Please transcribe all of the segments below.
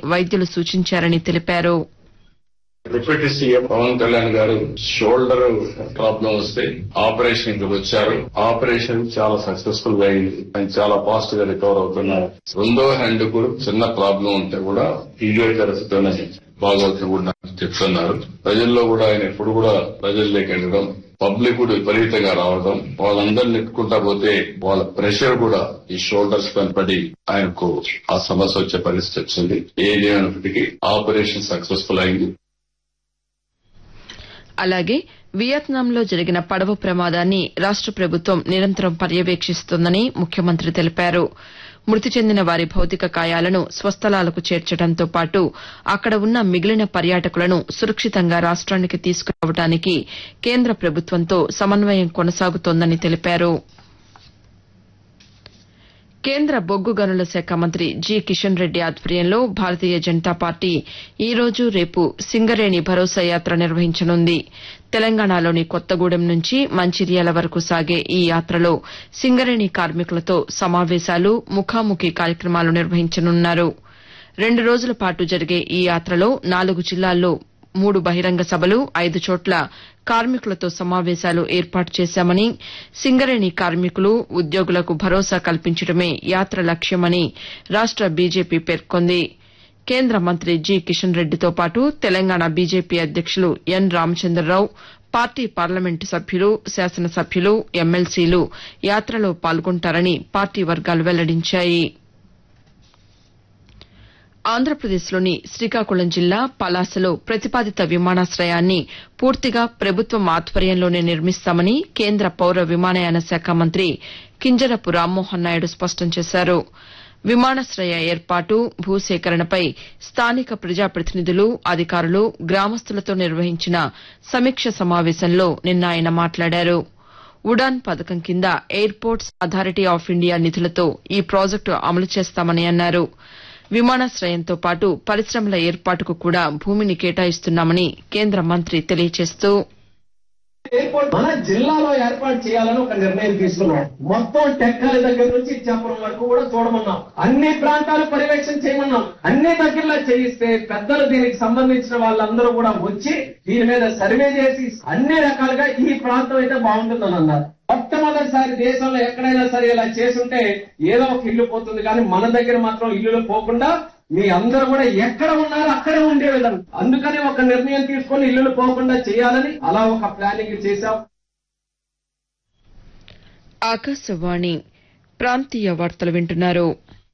వైద్యులు సూచించారని తెలిపారు deputy CM Pawan Kalyan గారు షోల్డర్ ప్రాబ్లం వస్తే ఆపరేషన్ కి వచ్చారు ఆపరేషన్ చాలా సక్సెస్ఫుల్ గా అయింది ఆయన చాలా ఫాస్ట్ గా రికవర్ అవుతున్నారు రెండో హ్యాండ్ కూడా చిన్న ప్రాబ్లం ఉంటే కూడా ఫిజియోథెరపీతోనే బాగవుతుంది కూడా చెప్తున్నారు ప్రజల్లో కూడా ఆయన ఎప్పుడు కూడా ప్రజల్లోకి వెళ్ళడం పబ్లిక్ కూడా విపరీతంగా రావడం వాళ్ళందరినీ నెట్టుకుంటా పోతే వాళ్ళ ప్రెషర్ కూడా ఈ షోల్డర్స్ పైన పడి ఆయనకు ఆ సమస్య వచ్చే పరిస్థితి వచ్చింది ఏది అయినప్పటికీ ఆపరేషన్ సక్సెస్ఫుల్ అయింది అలాగే వియత్నాంలో జరిగిన పడవ ప్రమాదాన్ని రాష్ట ప్రభుత్వం నిరంతరం పర్యవేక్షిస్తోందని ముఖ్యమంత్రి తెలిపారు మృతి చెందిన వారి భౌతిక కాయాలను స్వస్థలాలకు చేర్చడంతో పాటు అక్కడ ఉన్న మిగిలిన పర్యాటకులను సురక్షితంగా రాష్ట్రానికి తీసుకురావడానికి కేంద్ర ప్రభుత్వంతో సమన్వయం కొనసాగుతోందని తెలిపారు కేంద్ర బొగ్గు గనుల శాఖ మంత్రి జి కిషన్ రెడ్డి ఆధ్వర్యంలో భారతీయ జనతా పార్టీ ఈ రోజు రేపు సింగరేణి భరోసా యాత్ర నిర్వహించనుంది తెలంగాణలోని కొత్తగూడెం నుంచి మంచిర్యాల వరకు సాగే ఈ యాత్రలో సింగరేణి కార్మికులతో సమావేశాలు ముఖాముఖి కార్యక్రమాలు నిర్వహించనున్నారు రెండు రోజుల పాటు జరిగే ఈ యాత్రలో నాలుగు జిల్లాల్లో మూడు బహిరంగ సభలు ఐదు చోట్ల కార్మికులతో సమావేశాలు ఏర్పాటు చేశామని సింగరేణి కార్మికులు ఉద్యోగులకు భరోసా కల్పించడమే యాత్ర లక్ష్యమని రాష్ట బీజేపీ పేర్కొంది కేంద్ర మంత్రి జి కిషన్ రెడ్డితో పాటు తెలంగాణ బీజేపీ అధ్యక్షులు ఎన్ రామచంద్రరావు పార్టీ పార్లమెంటు సభ్యులు శాసనసభ్యులు ఎమ్మెల్సీలు యాత్రలో పాల్గొంటారని పార్టీ వర్గాలు వెల్లడించాయి ఆంధ్రప్రదేశ్లోని శ్రీకాకుళం జిల్లా పలాసలో ప్రతిపాదిత విమానాశయాన్ని పూర్తిగా ప్రభుత్వం ఆధ్వర్యంలోనే నిర్మిస్తామని కేంద్ర పౌర విమానయాన శాఖ మంత్రి కింజరపు రామ్మోహన్ నాయుడు స్పష్టం చేశారు విమానాశయ ఏర్పాటు భూసేకరణపై స్థానిక ప్రజాప్రతినిధులు అధికారులు గ్రామస్తులతో నిర్వహించిన సమీక్ష సమావేశంలో నిన్న ఆయన మాట్లాడారు ఉడాన్ పథకం కింద ఎయిర్పోర్ట్స్ అథారిటీ ఆఫ్ ఇండియా నిధులతో ఈ ప్రాజెక్టు అమలు చేస్తామని అన్నారు విమానాశయంతో పాటు పరిశ్రమల ఏర్పాటుకు కూడా భూమిని కేటాయిస్తున్నామని కేంద్ర మంత్రి తెలియజేస్తూ ఎయిర్పోర్ట్ మన జిల్లాలో ఏర్పాటు చేయాలని ఒక నిర్ణయం తీసుకున్నాం మొత్తం టెక్కలి దగ్గర నుంచి ఇచ్చాపురం వరకు కూడా చూడమన్నాం అన్ని ప్రాంతాలు పర్యవేక్షణ చేయమన్నాం అన్ని దగ్గరలో చేయిస్తే పెద్దలు దీనికి సంబంధించిన వాళ్ళందరూ కూడా వచ్చి దీని మీద సర్వే చేసి అన్ని రకాలుగా ఈ ప్రాంతం అయితే బాగుంటుందని అన్నారు మొట్టమొదటిసారి దేశంలో ఎక్కడైనా సరే ఇలా చేసుంటే ఏదో ఒక ఇల్లు పోతుంది కానీ మన దగ్గర మాత్రం ఇల్లులు పోకుండా మీ అందరూ కూడా ఎక్కడ ఉన్నారో అక్కడే ఉండే విధంగా అందుకని ఒక నిర్ణయం తీసుకొని ఇల్లులు పోకుండా చేయాలని అలా ఒక ప్లానింగ్ చేశాం ఆకాశవాణి ప్రాంతీయ వార్తలు వింటున్నారు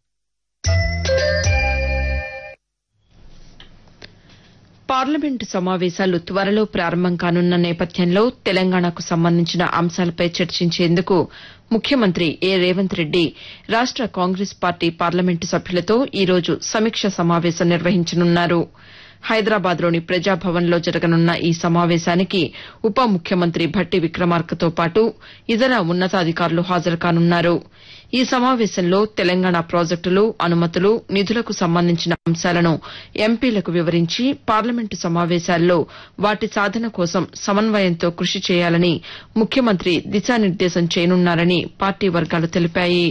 పార్లమెంటు సమావేశాలు త్వరలో ప్రారంభం కానున్న నేపథ్యంలో తెలంగాణకు సంబంధించిన అంశాలపై చర్చించేందుకు ముఖ్యమంత్రి ఏ రేవంత్ రెడ్డి రాష్ట కాంగ్రెస్ పార్టీ పార్లమెంటు సభ్యులతో ఈ రోజు సమీక్ష సమావేశం నిర్వహించనున్నారు హైదరాబాద్లోని ప్రజాభవన్లో జరగనున్న ఈ సమావేశానికి ఉప ముఖ్యమంత్రి భట్టి విక్రమార్కతో పాటు ఇతర ఉన్నతాధికారులు హాజరు కానున్నారు ఈ సమావేశంలో తెలంగాణ ప్రాజెక్టులు అనుమతులు నిధులకు సంబంధించిన అంశాలను ఎంపీలకు వివరించి పార్లమెంటు సమావేశాల్లో వాటి సాధన కోసం సమన్వయంతో కృషి చేయాలని ముఖ్యమంత్రి దిశానిర్దేశం చేయనున్నారని పార్టీ వర్గాలు తెలిపాయి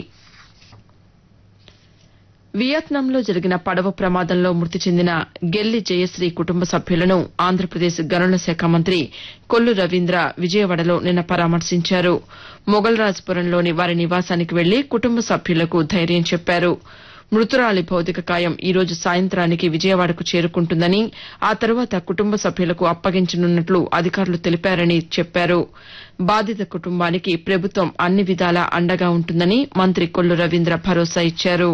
వియత్నాంలో జరిగిన పడవ ప్రమాదంలో మృతి చెందిన గెల్లి జయశ్రీ కుటుంబ సభ్యులను ఆంధ్రప్రదేశ్ గనుల శాఖ మంత్రి కొల్లు రవీంద్ర విజయవాడలో నిన్న పరామర్శించారు మొగల్రాజ్పురంలోని వారి నివాసానికి వెళ్లి కుటుంబ సభ్యులకు ధైర్యం చెప్పారు మృతురాలి భౌతిక కాయం ఈ రోజు సాయంత్రానికి విజయవాడకు చేరుకుంటుందని ఆ తర్వాత కుటుంబ సభ్యులకు అప్పగించనున్నట్లు అధికారులు తెలిపారని చెప్పారు బాధిత కుటుంబానికి ప్రభుత్వం అన్ని విధాలా అండగా ఉంటుందని మంత్రి కొల్లు రవీంద్ర భరోసా ఇచ్చారు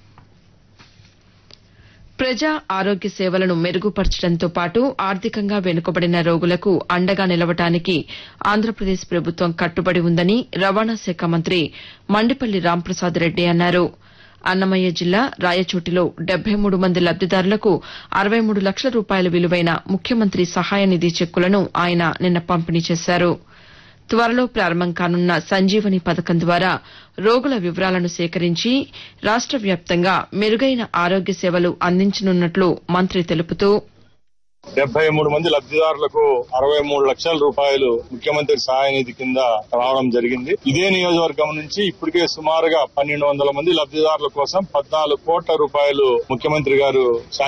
ప్రజా ఆరోగ్య సేవలను మెరుగుపరచడంతో పాటు ఆర్థికంగా వెనుకబడిన రోగులకు అండగా నిలవడానికి ఆంధ్రప్రదేశ్ ప్రభుత్వం కట్టుబడి ఉందని రవాణా శాఖ మంత్రి మండిపల్లి రాంప్రసాద్ రెడ్డి అన్నారు అన్నమయ్య జిల్లా రాయచోటిలో డెబ్బై మూడు మంది లబ్దిదారులకు అరవై మూడు లక్షల రూపాయల విలువైన ముఖ్యమంత్రి సహాయ నిధి చెక్కులను ఆయన నిన్న పంపిణీ చేశారు త్వరలో ప్రారంభం కానున్న సంజీవని పథకం ద్వారా రోగుల వివరాలను సేకరించి రాష్ట వ్యాప్తంగా మెరుగైన ఆరోగ్య సేవలు అందించనున్నట్లు మంత్రి తెలుపుతూ డెబ్బై మూడు మంది లబ్దిదారులకు అరవై మూడు లక్షల రూపాయలు ముఖ్యమంత్రి సహాయ నిధి కింద రావడం జరిగింది ఇదే నియోజకవర్గం నుంచి ఇప్పటికే సుమారుగా పన్నెండు వందల మంది లబ్దిదారుల కోసం పద్నాలుగు కోట్ల రూపాయలు ముఖ్యమంత్రి గారు